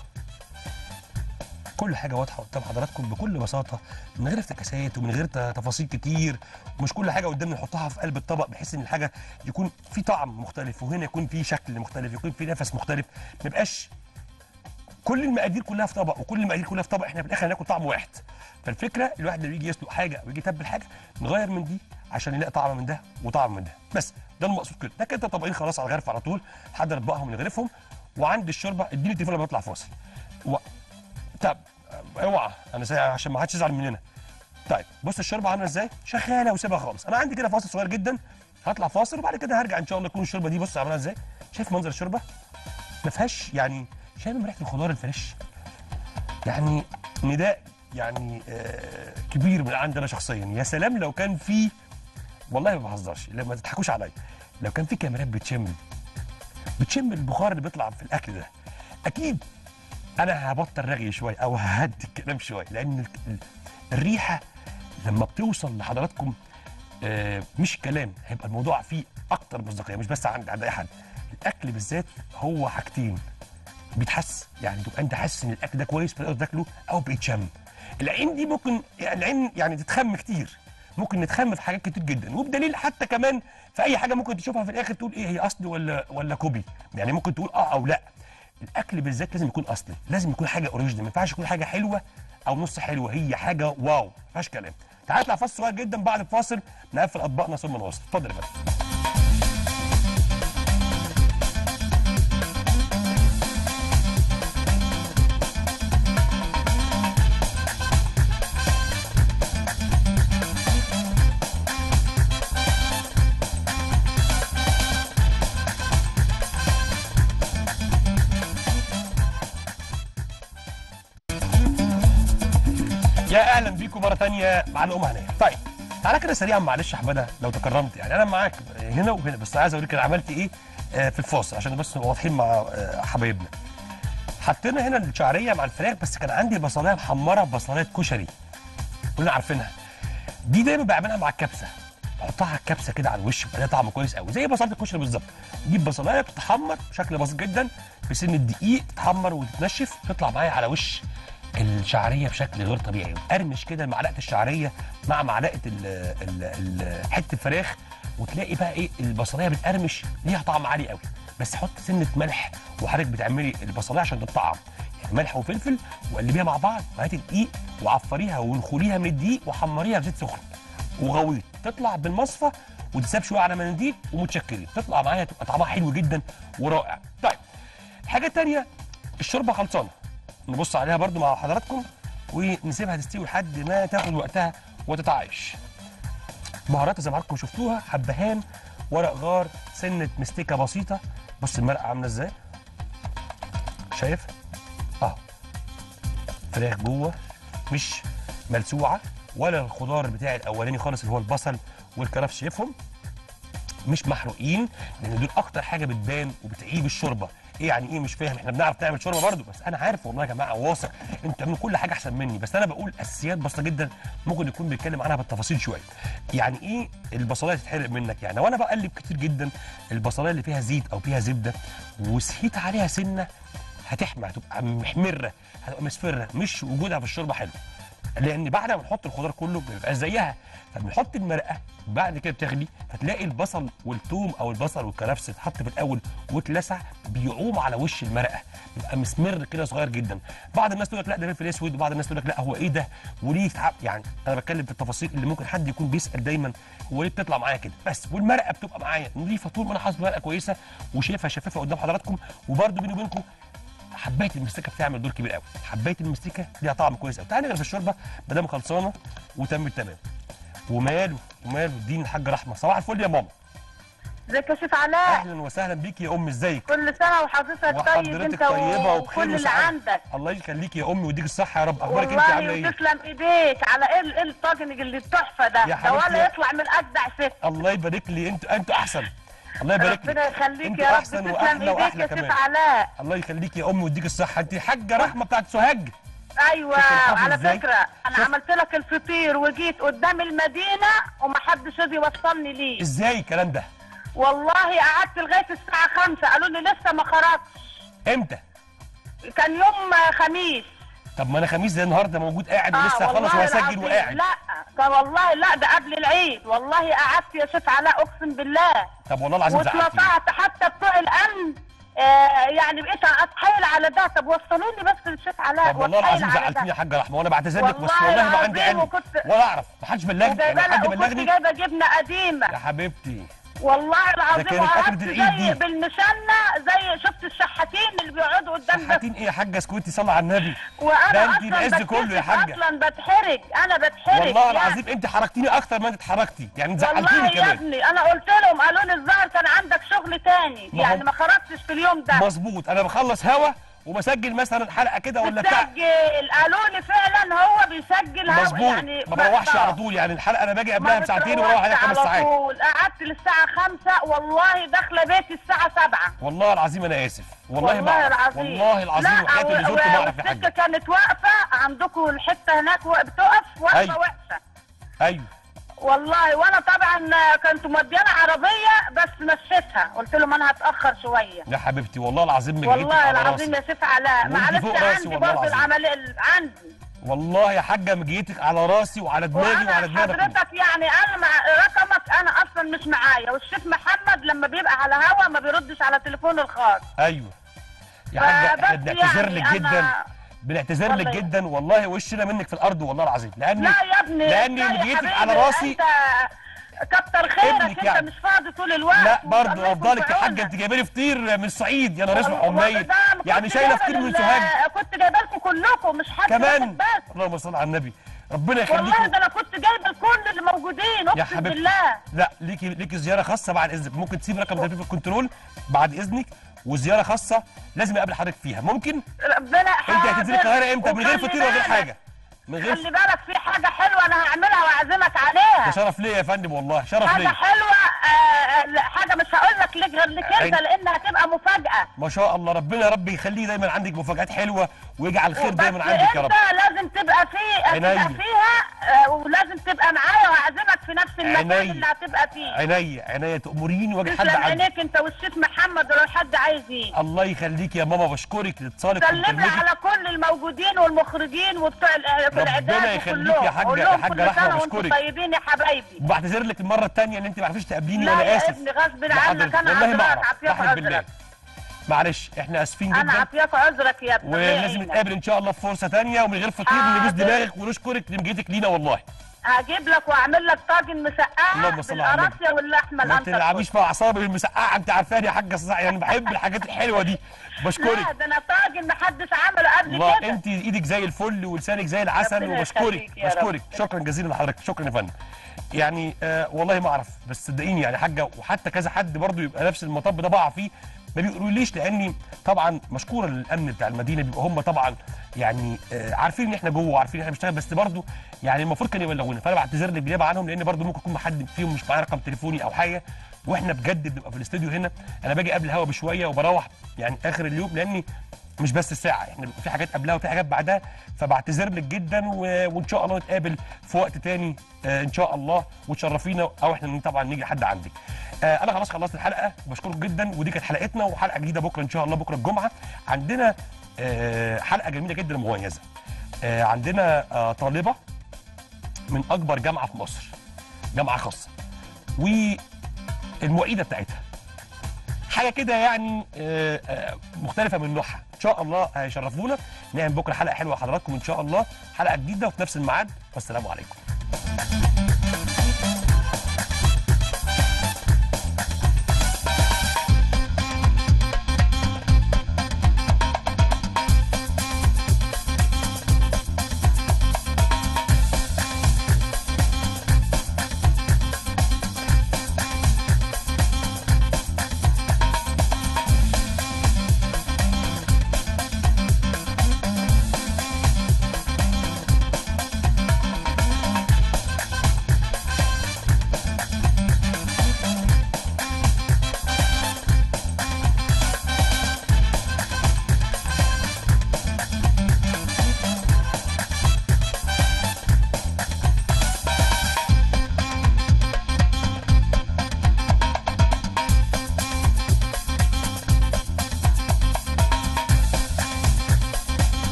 كل حاجه واضحه قدام حضراتكم بكل بساطه من غير افتكاسات ومن غير ت- تفاصيل كتير مش كل حاجه قدامنا نحطها في قلب الطبق بحيث ان الحاجه يكون في طعم مختلف وهنا يكون في شكل مختلف يكون في نفس مختلف ما يبقاش كل المقادير كلها في طبق وكل المقادير كلها في طبق احنا في الاخر هناكل طعم واحد فالفكره الواحد اللي بيجي يسلق حاجه او يجي يتبل حاجه نغير من دي عشان يلاقي طعم من ده وطعم من ده بس ده المقصود كده ده كده طبقين خلاص على الغرف على طول حد نطبقهم ونغرفهم وعند الشوربه اديني التليفون لما بطلع فاصل و... طب اوعى انا سا... عشان ما حدش يزعل مننا طيب بص الشوربه عامله ازاي شغاله وسيبها خالص انا عندي كده فاصل صغير جدا هطلع فاصل وبعد كده هرجع ان شاء الله تكون الشوربه دي بص عامله ازاي شايف منظر الشوربه ما فيهاش يعني شايف ريحه الخضار الفريش يعني نداء يعني آه كبير من عندنا شخصيا يا سلام لو كان في والله ما بهزرش لا ما تضحكوش عليا لو كان في كاميرات بتشم بتشم البخار اللي بيطلع في الاكل ده اكيد انا هبطل رغي شويه او ههدي الكلام شويه لان ال- ال- الريحه لما بتوصل لحضراتكم آه، مش كلام هيبقى الموضوع فيه اكتر مصداقيه مش بس عند عند اي حد الاكل بالذات هو حاجتين بيتحس يعني تبقى انت حاسس ان الاكل ده كويس فتقدر تاكله او بيتشم العين دي ممكن يعني العين يعني تتخم كتير ممكن نتخم في حاجات كتير جدا وبدليل حتى كمان في اي حاجه ممكن تشوفها في الاخر تقول ايه هي اصل ولا ولا كوبي يعني ممكن تقول اه او لا الاكل بالذات لازم يكون اصلي لازم يكون حاجه اوريجينال ما ينفعش يكون حاجه حلوه او نص حلوه هي حاجه واو ما فيهاش كلام تعال نطلع فاصل صغير جدا بعد الفاصل نقفل اطباقنا ثم نواصل اتفضل يا فندم يا اهلا بيكم مره ثانيه معانا ام هنيه طيب تعالى كده سريعا معلش يا حماده لو تكرمت يعني انا معاك هنا وهنا بس عايز اوريك انا عملت ايه آه، في الفاصل عشان بس نبقى واضحين مع آه، حبايبنا حطينا هنا الشعريه مع الفراخ بس كان عندي بصلايه محمره بصلايه كشري كلنا عارفينها دي دايما بعملها مع الكبسه بحطها على الكبسه كده على الوش بيبقى ليها طعم كويس قوي زي بصله الكشري بالظبط تجيب بصلايه تتحمر بشكل بسيط جدا بسن الدقيق تتحمر وتتنشف تطلع معايا على وش الشعريه بشكل غير طبيعي ارمش كده معلقه الشعريه مع معلقه ال ال ال حته الفراخ وتلاقي بقى ايه البصلايه بتقرمش ليها طعم عالي قوي بس حط سنه ملح وحضرتك بتعملي البصلايه عشان تطعم يعني ملح وفلفل وقلبيها مع بعض وهاتي الدقيق وعفريها وانخليها من الدقيق وحمريها في زيت سخن وغويط تطلع بالمصفى وتساب شويه على مناديل ومتشكرين تطلع معايا تبقى طعمها حلو جدا ورائع طيب الحاجه الثانيه الشوربه خلصانه نبص عليها برضو مع حضراتكم ونسيبها تستوي لحد ما تاخد وقتها وتتعايش بهارات زي ما حضراتكم شفتوها حبهان ورق غار سنه مستكه بسيطه بص المرقه عامله ازاي شايف اه فراخ جوه مش ملسوعه ولا الخضار بتاعي الاولاني خالص اللي هو البصل والكرفس شايفهم مش محروقين لان دول اكتر حاجه بتبان وبتعيب الشوربه ايه يعني ايه مش فاهم احنا بنعرف نعمل شوربه برضو بس انا عارف والله يا جماعه واثق انتوا بتعملوا كل حاجه احسن مني بس انا بقول اساسيات بسيطه جدا ممكن يكون بيتكلم عنها بالتفاصيل شويه يعني ايه البصلايه تتحرق منك يعني وانا بقلب كتير جدا البصلايه اللي فيها زيت او فيها زبده وسهيت عليها سنه هتحمى هتبقى محمره هتبقى مصفره مش وجودها في الشوربه حلو لان بعد ما بنحط الخضار كله ما بيبقاش زيها فبنحط المرقه بعد كده بتغلي فتلاقي البصل والثوم او البصل والكرفس اتحط في الاول واتلسع بيعوم على وش المرقه بيبقى مسمر كده صغير جدا بعض الناس تقول لك لا ده فلفل اسود وبعض الناس تقول لك لا هو ايه ده وليه تعب يعني انا بتكلم في التفاصيل اللي ممكن حد يكون بيسال دايما هو ليه بتطلع معايا كده بس والمرقه بتبقى معايا نضيفه طول ما انا حاطط مرقه كويسه وشايفها شفافه قدام حضراتكم وبرده بيني وبينكم حبايه المستكه بتعمل دور كبير قوي حبايه المستكه ليها طعم كويس قوي تعالى نغرف الشوربه ما دام خلصانه وتم التمام وماله وماله اديني الحاجه رحمه صباح الفل يا ماما ازيك يا شيف علاء اهلا وسهلا بيك يا ام ازيك كل سنه وحضرتك طيب وحضرتك انت طيبه وبخير وكل اللي وسعاده عندك الله يخليك يا امي ويديك الصحه يا رب اخبارك انت عامله والله ايه وتسلم ايديك على ايه ايه الطاجن اللي التحفه ده يا ده حبيبتي ولا يا- يطلع من اجدع ست الله يبارك لي انتوا انتوا احسن الله يبارك لي ربنا يخليك انتوا يا رب احسن تسلم واحلى ايديك واحلى يا كمان شيف علاء الله يخليك يا امي ويديك الصحه انت حاجه رحمه بتاعت سوهاج ايوه شوف الحفل على ازاي؟ فكره انا شوف. عملت لك الفطير وجيت قدام المدينه ومحدش راضي يوصلني ليه ازاي الكلام ده والله قعدت لغايه الساعه 5 قالوا لي لسه ما خرجتش امتى كان يوم آه، خميس طب ما انا خميس ده النهارده موجود قاعد ولسه هخلص والله وهسجل العظيم. وقاعد لا ده والله لا ده قبل العيد والله قعدت يا شيف علاء اقسم بالله طب والله العظيم زعلتني واتلطعت حتى بتوع الامن آه يعني بقيت اتحايل على ده طب وصلوني بس للشيف علاء طب والله واتحايل العظيم على ده. زعلتني يا حاجه رحمه وانا بعتذر لك بس والله والله ما عندي العظيم علم وكنت- ولا اعرف ما حدش بلغني يعني وجايبه حد لك وكنت بلغني جايبه جبنه قديمه يا حبيبتي والله العظيم كانت أكلة وقعدت العيد دي. زي بالمشنة زي شفت الشحاتين اللي بيقعدوا قدام ده شحاتين ايه يا حاجه اسكتي صلي على النبي ده وانا انت اصلا العز كله يا بتكسف حاجه اصلا بتحرج انا بتحرج والله يعني. العظيم انت حركتيني اكتر ما انت اتحركتي يعني انت والله زعلتيني يا كمان ابني انا قلت لهم قالوا لي الظاهر كان عندك شغل تاني ما هو- يعني ما خرجتش في اليوم ده مظبوط انا بخلص هوا وبسجل مثلا حلقه كده ولا بتاع بتسجل قالوا لي فعلا هو بيسجل هوا مظبوط يعني ما بروحش بقى- على طول يعني الحلقه انا باجي ما قبلها بساعتين وبروح بتروحش عليها خمس على ساعات طول قعدت للساعة خمسة والله داخلة بيتي الساعة سبعة والله العظيم انا اسف والله ما والله أعرف. العظيم والله العظيم لا وحياه اللي و- زرت ما اعرف يا والسكة حاجه كانت واقفة عندكم الحتة هناك و- بتقف واقفة أيوة. وحشة ايوه والله وانا طبعا كنت موديانا عربية بس مشيتها قلت لهم انا هتأخر شوية يا حبيبتي والله العظيم ما جيتك والله على العظيم راسي يا سيف علاء وانت معلش فوق راسي عندي والله برضه العظيم. العملية ال- عندي والله يا حاجه مجيتك على راسي وعلى دماغي وانا وعلى دماغك حضرتك يعني انا مع رقمك انا اصلا مش معايا والشيف محمد لما بيبقى على هوا ما بيردش على تليفونه الخاص ايوه يا حاجه احنا فبس بنعتذر يعني لك أنا- جدا بنعتذر لك والله. جدا والله وشنا منك في الارض والله العظيم لان لا يا ابني لاني لا يا مجيتك حبيبي، على راسي انت كتر خيرك ابنك انت يعني. مش فاضي طول الوقت لا والله برضه يكون افضلك في يا حاجه عونك. انت جايبه لي فطير من الصعيد يا نهار اسود والله عمية ده كنت يعني شايله جايبة فطير من لل- سوهاج كنت جايبه لكم كلكم مش حد كمان واحد بس اللهم صل على النبي ربنا والله يخليكم ده انا كنت جايبه الكل اللي موجودين يا اقسم حبيبتي بالله لا ليكي ليكي زياره خاصه بعد اذنك ممكن تسيب رقم تليفون في الكنترول بعد اذنك وزياره خاصه لازم اقابل حضرتك فيها ممكن ربنا انت هتنزلي القاهره امتى من غير وخلي فطير ولا غير بالك- حاجه من غير خلي بالك في حاجه حلوه انا هعملها واعزمك عليها ده شرف ليا يا فندم والله شرف حاجه ليا حلوه آه لا، حاجه مش هقول لك ليك غير لك انت عين- لانها هتبقى مفاجاه ما شاء الله ربنا يا رب يخليه دايما عندك مفاجآت حلوه ويجعل الخير بس دايما عندك يا رب انت لازم تبقى فيه عينيا. تبقى فيها آه، ولازم تبقى معايا واعزمك في نفس المكان عينيا. اللي هتبقى فيه عينيا عينيا تأمريني واجي حد تسلم عندي عينيك انت والشيف محمد ولو حد عايز يجي الله يخليك يا ماما بشكرك لاتصالك سلم لي ومكالمتك على كل الموجودين والمخرجين وبتوع ال- في الاعداد يخليك يا وكلهم. حاجة- قول يا لهم حاجة كل رحمة سنة وانتم بشكرك. طيبين يا حبايبي وبعتذر لك المره الثانيه ان انت ما عرفتش تقابليني لا وانا يا اسف ابني غصب لحضرتك. عنك انا والله ما عذرك اعرف عافيك وحد بالله عذرك معلش احنا اسفين انا جدا عافيك عذرك يا ابني الله ولازم يعينك. نتقابل ان شاء الله في فرصه ثانيه ومن غير فطير حاضر. نبوس دماغك ونشكرك لمجيتك لينا والله هجيب لك واعمل لك طاجن مسقعه اللهم صل على النبي. بالقراصيه واللحمه ما الانتر تلعبيش في اعصابي بالمسقعه انت عارفاني يا حاجه صح يعني بحب الحاجات الحلوه دي لا بشكرك ده انا طاجن محدش عمله قبل والله كده انت ايدك زي الفل ولسانك زي العسل ربنا وبشكرك يخليك يا رب. بشكرك شكرا جزيلا لحضرتك شكرا يا فندم يعني آه والله ما اعرف بس صدقيني يعني حاجه وحتى كذا حد برضو يبقى نفس المطب ده بقع فيه ما بيقولوليش لاني طبعا مشكورا للامن بتاع المدينه بيبقى هم طبعا يعني آه عارفين ان احنا جوه وعارفين ان احنا بنشتغل بس برضو يعني المفروض كانوا يبلغونا فانا بعتذر لك بالنيابه عنهم لان برضو ممكن يكون حد فيهم مش معاه رقم تليفوني او حاجه واحنا بجد بنبقى في الاستوديو هنا انا باجي قبل الهوا بشويه وبروح يعني اخر اليوم لاني مش بس الساعه احنا بيبقى في حاجات قبلها وفي حاجات بعدها فبعتذر لك جدا و... وان شاء الله نتقابل في وقت تاني آه ان شاء الله وتشرفينا او احنا طبعا نيجي لحد عندك آه انا خلاص خلصت الحلقه بشكرك جدا ودي كانت حلقتنا وحلقه جديده بكره ان شاء الله بكره الجمعه عندنا آه حلقه جميله جدا مميزه آه، عندنا آه، طالبه من اكبر جامعه في مصر جامعه خاصه والمعيده بتاعتها حاجه كده يعني آه، آه، مختلفه من نوعها ان شاء الله هيشرفونا نعمل بكره حلقه حلوه لحضراتكم ان شاء الله حلقه جديده وفي نفس الميعاد والسلام عليكم